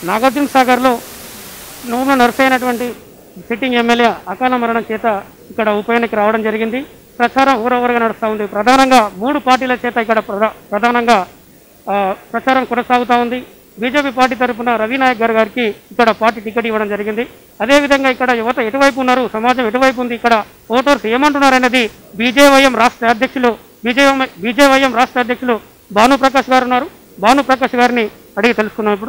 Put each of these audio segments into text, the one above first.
నాగార్జున సాగర్లో నోముల నర్సే అయినటువంటి sitting MLA అకాల మరణం చేత ఇక్కడ ఉప ఎన్నిక రావడం జరిగింది ప్రచారం ఊరవరగా నడుస్తూ ఉంది ప్రధానంగా మూడు పార్టీల చేత ఇక్కడ ప్రధా- ప్రధానంగా ఆ, ప్రచారం కొనసాగుతూ ఉంది బీజేపీ పార్టీ తరఫున రవి నాయక్ గారు గారికి ఇక్కడ పార్టీ టికెట్ ఇవ్వడం జరిగింది అదేవిధంగా ఇక్కడ యువత ఎటువైపు ఉన్నారు సమాజం ఎటువైపు ఉంది ఇక్కడ ఓటర్స్ ఏమంటున్నారు అనేది బీజేవైఎం రాష్ట్ర అధ్యక్షులు బీజేవై బీజేవైఎం రాష్ట్ర అధ్యక్షులు భానుప్రకాష్ గారు ఉన్నారు భానుప్రకాష్ గారిని అడిగి తెలుసుకున్నాం ఇప్పుడు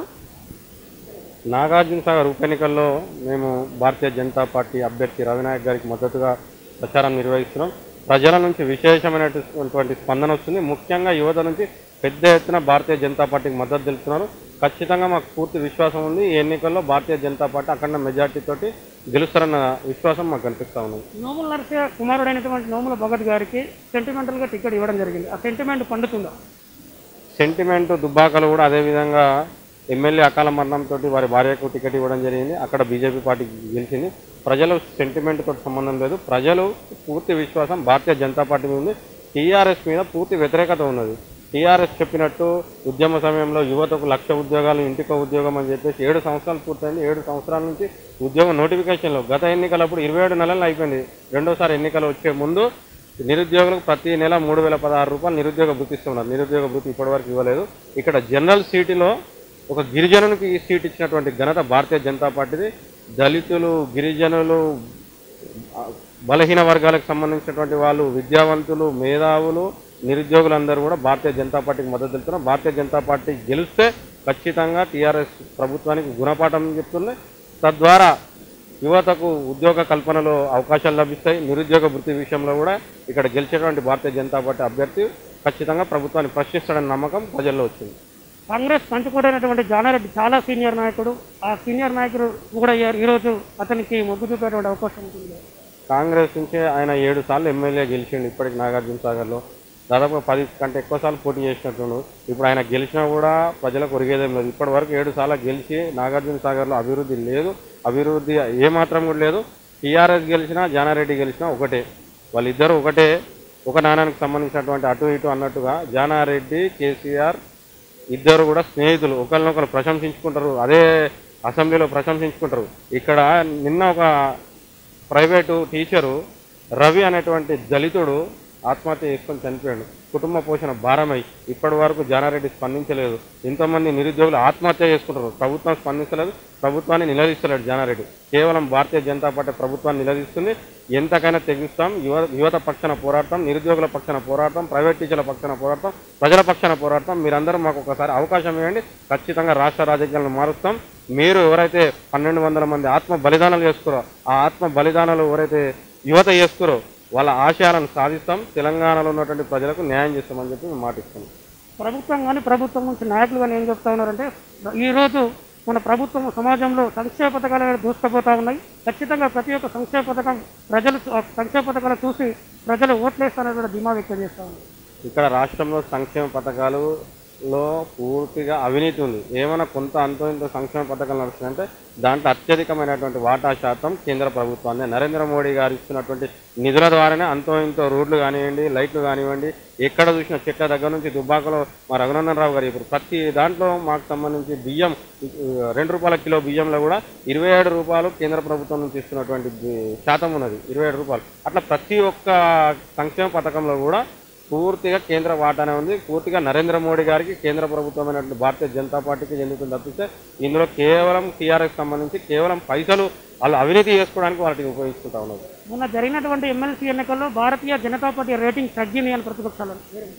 నాగార్జున సాగర్ ఉప ఎన్నికల్లో మేము భారతీయ జనతా పార్టీ అభ్యర్థి రవినాయక్ గారికి మద్దతుగా ప్రచారం నిర్వహిస్తున్నాం ప్రజల నుంచి విశేషమైనటువంటి స్పందన వస్తుంది ముఖ్యంగా యువత నుంచి పెద్ద ఎత్తున భారతీయ జనతా పార్టీకి మద్దతు తెలుపుతున్నారు ఖచ్చితంగా మాకు పూర్తి విశ్వాసం ఉంది ఈ ఎన్నికల్లో భారతీయ జనతా పార్టీ అఖండ మెజార్టీ తోటి గెలుస్తారన్న విశ్వాసం మాకు కనిపిస్తూ ఉన్నది నోముల నరసయ్య కుమారుడైనటువంటి నోముల భగత్ గారికి సెంటిమెంటల్గా టికెట్ ఇవ్వడం జరిగింది ఆ సెంటిమెంట్ పండుతుందా సెంటిమెంట్ దుబ్బాకలు కూడా అదేవిధంగా ఎమ్మెల్యే అకాల మరణంతో వారి భార్యకు టికెట్ ఇవ్వడం జరిగింది అక్కడ బీజేపీ పార్టీ గెలిచింది ప్రజలు సెంటిమెంట్ తోటి సంబంధం లేదు ప్రజలు పూర్తి విశ్వాసం భారతీయ జనతా పార్టీ మీద ఉంది టీఆర్ఎస్ మీద పూర్తి వ్యతిరేకత ఉన్నది టీఆర్ఎస్ చెప్పినట్టు ఉద్యమ సమయంలో యువతకు లక్ష ఉద్యోగాలు ఇంటికో ఉద్యోగం అని చెప్పేసి ఏడు సంవత్సరాలు పూర్తయింది ఏడు సంవత్సరాల నుంచి ఉద్యోగ నోటిఫికేషన్లు గత ఎన్నికలప్పుడు ఇరవై ఏడు నెలలు అయిపోయింది రెండోసారి ఎన్నికలు వచ్చే ముందు నిరుద్యోగులకు ప్రతి నెల మూడు వేల పదహారు రూపాయలు నిరుద్యోగ భృతి ఇస్తున్నారు నిరుద్యోగ భృతి ఇప్పటివరకు ఇవ్వలేదు ఇక్కడ జనరల్ సీటులో ఒక గిరిజనునికి ఈ సీట్ ఇచ్చినటువంటి ఘనత భారతీయ జనతా పార్టీది దళితులు గిరిజనులు ఆ, బలహీన వర్గాలకు సంబంధించినటువంటి వాళ్ళు విద్యావంతులు మేధావులు నిరుద్యోగులందరూ కూడా భారతీయ జనతా పార్టీకి మద్దతు తెలుపుతున్నారు భారతీయ జనతా పార్టీ గెలిస్తే ఖచ్చితంగా టీఆర్ఎస్ ప్రభుత్వానికి గుణపాఠం చెప్తుంది తద్వారా యువతకు ఉద్యోగ కల్పనలో అవకాశాలు లభిస్తాయి నిరుద్యోగ వృత్తి విషయంలో కూడా ఇక్కడ గెలిచేటువంటి భారతీయ జనతా పార్టీ అభ్యర్థి ఖచ్చితంగా ప్రభుత్వాన్ని ప్రశ్నిస్తాడని నమ్మకం ప్రజల్లో వచ్చింది కాంగ్రెస్ పంచుకోవడైనటువంటి జానారెడ్డి చాలా సీనియర్ నాయకుడు ఆ సీనియర్ నాయకుడు కూడా ఈ- ఈరోజు అతనికి మొగ్గు చూపేటువంటి అవకాశం ఉంటుంది కాంగ్రెస్ నుంచి ఆయన ఏడు సార్లు ఎమ్మెల్యే గెలిచిండు ఇప్పటికి నాగార్జున సాగర్లో దాదాపు పది కంటే ఎక్కువ సార్లు పోటీ చేసినట్టుండు ఇప్పుడు ఆయన గెలిచినా కూడా ప్రజలకు ఒరిగేదేం లేదు ఇప్పటి వరకు ఏడు సార్లు గెలిచి నాగార్జున సాగర్లో అభివృద్ధి లేదు అభివృద్ధి ఏమాత్రం కూడా లేదు టీఆర్ఎస్ గెలిచినా జానారెడ్డి గెలిచినా ఒకటే వాళ్ళిద్దరూ ఒకటే ఒక నాణానికి సంబంధించినటువంటి అటు ఇటు అన్నట్టుగా జానారెడ్డి కేసీఆర్ ఇద్దరు కూడా స్నేహితులు ఒకరినొకరు ప్రశంసించుకుంటారు అదే అసెంబ్లీలో ప్రశంసించుకుంటారు ఇక్కడ నిన్న ఒక ప్రైవేటు టీచరు రవి అనేటువంటి దళితుడు ఆత్మహత్య చేసుకొని చనిపోయాడు కుటుంబ పోషణ భారమై ఇప్పటి వరకు జానారెడ్డి స్పందించలేదు ఎంతోమంది నిరుద్యోగులు ఆత్మహత్య చేసుకుంటారు ప్రభుత్వం స్పందించలేదు ప్రభుత్వాన్ని నిలదీస్తలేడు జానారెడ్డి కేవలం భారతీయ జనతా పార్టీ ప్రభుత్వాన్ని నిలదీస్తుంది ఎంతకైనా తెగిస్తాం యువ యువత పక్షాన పోరాడతాం నిరుద్యోగుల పక్షాన పోరాడతాం ప్రైవేట్ టీచర్ల పక్షాన పోరాడతాం ప్రజల పక్షాన పోరాడతాం మీరందరూ మాకు ఒకసారి అవకాశం ఇవ్వండి ఖచ్చితంగా రాష్ట్ర రాజకీయాలను మారుస్తాం మీరు ఎవరైతే పన్నెండు వందల మంది ఆత్మ బలిదానాలు చేసుకురో ఆ ఆత్మ బలిదానాలు ఎవరైతే యువత చేసుకురో వాళ్ళ ఆశయాలను సాధిస్తాం తెలంగాణలో ఉన్నటువంటి ప్రజలకు న్యాయం చేస్తామని చెప్పి మేము మాటిస్తాం ప్రభుత్వం కానీ ప్రభుత్వం నుంచి నాయకులు కానీ ఏం చెప్తా ఉన్నారంటే ఈరోజు మన ప్రభుత్వం సమాజంలో సంక్షేమ పథకాలు దూసుకుపోతా ఉన్నాయి ఖచ్చితంగా ప్రతి ఒక్క సంక్షేమ పథకం ప్రజలు ఆ సంక్షేమ పథకాలు చూసి ప్రజలు ఓట్లేస్తారని ధీమా వ్యక్తం చేస్తా ఉన్నారు ఇక్కడ రాష్ట్రంలో సంక్షేమ పథకాలలో పూర్తిగా అవినీతి ఉంది ఏమైనా కొంత అంతో ఇంత సంక్షేమ పథకాలు నడుస్తున్నాయంటే దాంట్లో అత్యధికమైనటువంటి వాటా శాతం కేంద్ర ప్రభుత్వాన్ని నరేంద్ర మోడీ గారు ఇస్తున్నటువంటి నిధుల ద్వారానే అంతో ఇంతో రోడ్లు కానివ్వండి లైట్లు కానివ్వండి ఎక్కడ చూసిన చెట్ల దగ్గర నుంచి దుబ్బాకలో మా రఘునందన్ రావు గారు ఇప్పుడు ప్రతి దాంట్లో మాకు సంబంధించి బియ్యం ఆ, రెండు రూపాయల కిలో బియ్యంలో కూడా ఇరవై ఏడు రూపాయలు కేంద్ర ప్రభుత్వం నుంచి ఇస్తున్నటువంటి బి- శాతం ఉన్నది ఇరవై ఏడు రూపాయలు అట్లా ప్రతి ఒక్క సంక్షేమ పథకంలో కూడా పూర్తిగా కేంద్ర వాటానే ఉంది పూర్తిగా నరేంద్ర మోడీ గారికి కేంద్ర ప్రభుత్వమైనటువంటి భారతీయ జనతా పార్టీకి చెందుతుంది తప్పిస్తే ఇందులో కేవలం టీఆర్ఎస్ సంబంధించి కేవలం పైసలు వాళ్ళు అవినీతి చేసుకోవడానికి వాటిని ఉపయోగించుకుంటా ఉన్నారు మొన్న జరిగినటువంటి ఎమ్మెల్సీ ఎన్నికల్లో భారతీయ జనతా పార్టీ రేటింగ్ తగ్గింది అని ప్రతిపక్షాలు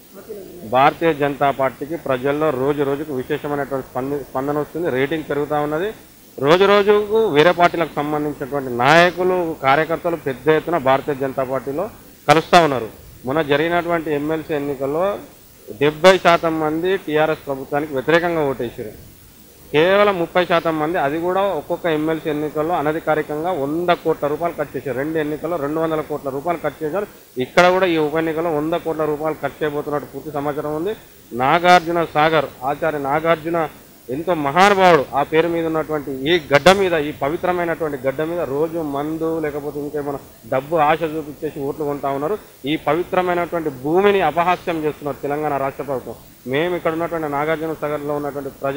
భారతీయ జనతా పార్టీకి ప్రజల్లో రోజు రోజుకు విశేషమైనటువంటి స్పంది స్పందన వస్తుంది రేటింగ్ పెరుగుతూ ఉన్నది రోజు రోజుకు వేరే పార్టీలకు సంబంధించినటువంటి నాయకులు కార్యకర్తలు పెద్ద ఎత్తున భారతీయ జనతా పార్టీలో కలుస్తూ ఉన్నారు మొన్న జరిగినటువంటి ఎమ్మెల్సీ ఎన్నికల్లో డెబ్బై శాతం మంది టీఆర్ఎస్ ప్రభుత్వానికి వ్యతిరేకంగా ఓటేసారు కేవలం ముప్పై శాతం మంది అది కూడా ఒక్కొక్క ఎమ్మెల్సీ ఎన్నికల్లో అనధికారికంగా వంద కోట్ల రూపాయలు ఖర్చు చేశారు రెండు ఎన్నికల్లో రెండు వందల కోట్ల రూపాయలు ఖర్చు చేశారు ఇక్కడ కూడా ఈ ఉప ఎన్నికల్లో వంద కోట్ల రూపాయలు ఖర్చు చేయబోతున్నట్టు పూర్తి సమాచారం ఉంది నాగార్జున సాగర్ ఆచార్య నాగార్జున ఎంతో మహానుభావుడు ఆ పేరు మీద ఉన్నటువంటి ఈ గడ్డ మీద ఈ పవిత్రమైనటువంటి గడ్డ మీద రోజు మందు లేకపోతే ఇంకేమైనా డబ్బు ఆశ చూపించేసి ఓట్లు కొంటా ఉన్నారు ఈ పవిత్రమైనటువంటి భూమిని అపహాస్యం చేస్తున్నారు తెలంగాణ రాష్ట్ర ప్రభుత్వం మేము ఇక్కడ ఉన్నటువంటి నాగార్జున సాగర్లో ఉన్నటువంటి ప్రజలు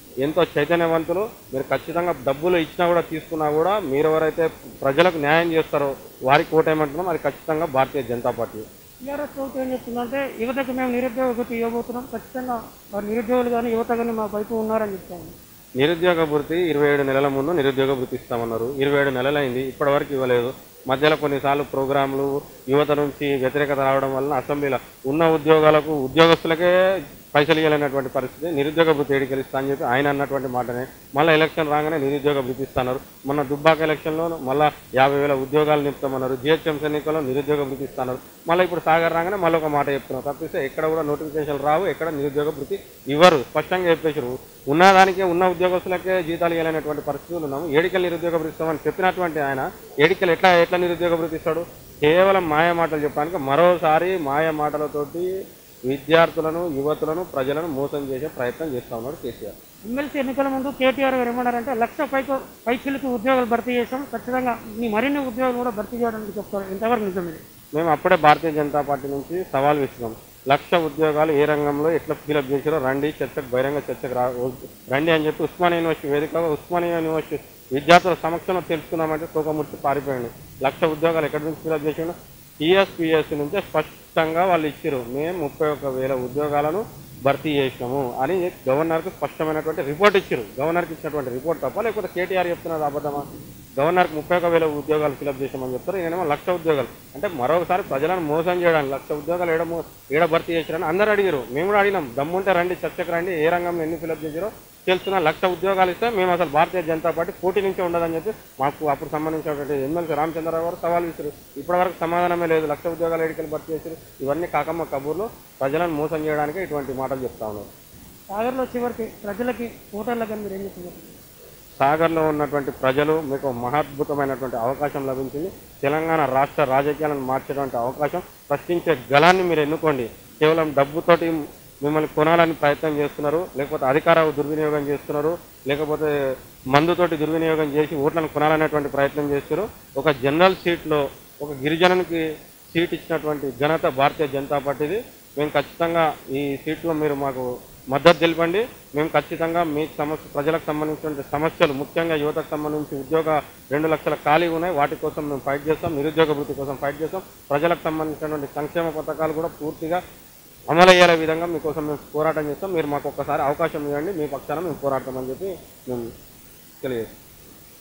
ఎంతో చైతన్యవంతులు మీరు ఖచ్చితంగా డబ్బులు ఇచ్చినా కూడా తీసుకున్నా కూడా మీరు ఎవరైతే ప్రజలకు న్యాయం చేస్తారో వారికి ఓటేయమంటున్నాం అది ఖచ్చితంగా భారతీయ జనతా పార్టీ టీఆర్ఎస్ ప్రభుత్వం ఏం చెప్తుందంటే యువతకు మేము నిరుద్యోగ వృత్తి ఇవ్వబోతున్నాం ఖచ్చితంగా వారు నిరుద్యోగులు కానీ యువత కానీ మా వైపు ఉన్నారని చెప్తాము నిరుద్యోగ భృతి ఇరవై ఏడు నెలల ముందు నిరుద్యోగ భృతి ఇస్తామన్నారు ఇరవై ఏడు నెలలైంది ఇప్పటివరకు ఇవ్వలేదు మధ్యలో కొన్నిసార్లు ప్రోగ్రాంలు యువత నుంచి వ్యతిరేకత రావడం వలన అసెంబ్లీలో ఉన్న ఉద్యోగాలకు ఉద్యోగస్తులకే పైసలు ఇవ్వలేనటువంటి పరిస్థితి నిరుద్యోగ భృతి ఏడికి ఇస్తా అని చెప్పి ఆయన అన్నటువంటి మాటనే మళ్ళీ ఎలక్షన్ రాగానే నిరుద్యోగ భృతి ఇస్తున్నారు మొన్న దుబ్బాక ఎలక్షన్లో మళ్ళీ యాభై వేల ఉద్యోగాలు నింపుతామన్నారు జిహెచ్ఎంసీ ఎన్నికల్లో నిరుద్యోగ భృతి ఇస్తున్నారు మళ్ళీ ఇప్పుడు సాగర్ రాగానే మళ్ళీ ఒక మాట చెప్తున్నారు తప్పిస్తే ఎక్కడ కూడా నోటిఫికేషన్ రావు ఎక్కడ నిరుద్యోగ భృతి ఇవ్వరు స్పష్టంగా చెప్పేసారు ఉన్నదానికే ఉన్న ఉద్యోగస్తులకే జీతాలు ఇవ్వలేనటువంటి పరిస్థితులు ఉన్నాము ఏడికలు నిరుద్యోగ భృతి ఇస్తామని చెప్పినటువంటి ఆయన ఏడికలు ఎట్లా ఎట్లా నిరుద్యోగ భృతి ఇస్తాడు కేవలం మాయ మాటలు చెప్పడానికి మరోసారి మాయ మాటలతోటి విద్యార్థులను యువతులను ప్రజలను మోసం చేసే ప్రయత్నం చేస్తా ఉన్నాడు కేసీఆర్ ఎమ్మెల్సీ ఎన్నికల ముందు కేటీఆర్ గారు ఏమన్నారంటే లక్ష పైకి పైచిలకు ఉద్యోగాలు భర్తీ చేసాం ఖచ్చితంగా మీ మరిన్ని ఉద్యోగాలు కూడా భర్తీ చేయడానికి చెప్తారు ఎంతవరకు నిజం ఇది మేము అప్పుడే భారతీయ జనతా పార్టీ నుంచి సవాల్ విసినాం లక్ష ఉద్యోగాలు ఏ రంగంలో ఎట్లా ఫిలప్ చేసారో రండి చర్చకు బహిరంగ చర్చకు రా రండి అని చెప్పి ఉస్మానియా యూనివర్సిటీ వేదికగా ఉస్మానియా యూనివర్సిటీ విద్యార్థుల సమక్షంలో తెలుసుకున్నామంటే తోకముడిచి పారిపోయింది లక్ష ఉద్యోగాలు ఎక్కడి నుంచి ఫిలప్ చేసిండు టీఎస్పిఎస్సి నుంచే స్పష్టంగా వాళ్ళు ఇచ్చారు మేము ముప్పై ఒక్క వేల ఉద్యోగాలను భర్తీ చేసినాము అని గవర్నర్కు స్పష్టమైనటువంటి రిపోర్ట్ ఇచ్చారు గవర్నర్కి ఇచ్చినటువంటి రిపోర్ట్ తప్ప లేకపోతే కేటీఆర్ చెప్తున్నారు అబద్ధమా గవర్నర్కి ముప్పై ఒక వేల ఉద్యోగాలు ఫిలప్ చేసామని చెప్తారు ఈయనేమో లక్ష ఉద్యోగాలు అంటే మరొకసారి ప్రజలను మోసం చేయడానికి లక్ష ఉద్యోగాలు ఏడ మో- ఏడ భర్తీ చేశారని అందరూ అడిగారు మేము కూడా అడిగినాం దమ్ముంటే రండి చర్చకు రండి ఏ రంగంలో ఎన్ని ఫిలప్ చేశారో తెలుసుకున్న లక్ష ఉద్యోగాలు ఇస్తే మేము అసలు భారతీయ జనతా పార్టీ పోటీ నుంచే ఉండదని చెప్పి మాకు అప్పుడు సంబంధించినటువంటి ఎమ్మెల్సీ రామచంద్రరావు గారు సవాల్ విసిరు ఇప్పటివరకు సమాధానమే లేదు లక్ష ఉద్యోగాలు ఎడికలు భర్తీ చేశారు ఇవన్నీ కాకమ్మ కబూర్లు ప్రజలను మోసం చేయడానికి ఇటువంటి మాటలు చెప్తా ఉన్నారు సాగర్లో చివరికి ప్రజలకి ఓటర్లకు మీరు ఏం చెప్తున్నారు సాగర్లో ఉన్నటువంటి ప్రజలు మీకు మహాద్భుతమైనటువంటి అవకాశం లభించింది తెలంగాణ రాష్ట్ర రాజకీయాలను మార్చేటువంటి అవకాశం ప్రశ్నించే గలాన్ని మీరు ఎన్నుకోండి కేవలం డబ్బుతోటి మిమ్మల్ని కొనాలని ప్రయత్నం చేస్తున్నారు లేకపోతే అధికార దుర్వినియోగం చేస్తున్నారు లేకపోతే మందుతోటి దుర్వినియోగం చేసి ఓట్లను కొనాలనేటువంటి ప్రయత్నం చేస్తారు ఒక జనరల్ సీట్లో ఒక గిరిజనునికి సీట్ ఇచ్చినటువంటి ఘనత భారతీయ జనతా పార్టీది మేము ఖచ్చితంగా ఈ సీట్లో మీరు మాకు మద్దతు తెలపండి మేము ఖచ్చితంగా మీ సమస్య ప్రజలకు సంబంధించినటువంటి సమస్యలు ముఖ్యంగా యువతకు సంబంధించి ఉద్యోగ రెండు లక్షల ఖాళీ ఉన్నాయి వాటి కోసం మేము ఫైట్ చేస్తాం నిరుద్యోగ వృత్తి కోసం ఫైట్ చేస్తాం ప్రజలకు సంబంధించినటువంటి సంక్షేమ పథకాలు కూడా పూర్తిగా అమలు అయ్యేలా విధంగా మీకోసం మేము పోరాటం చేస్తాం మీరు మాకు ఒక్కసారి అవకాశం ఇవ్వండి మీ పక్షాన మేము పోరాడతామని చెప్పి మేము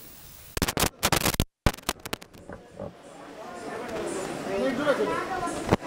తెలియజేస్తాం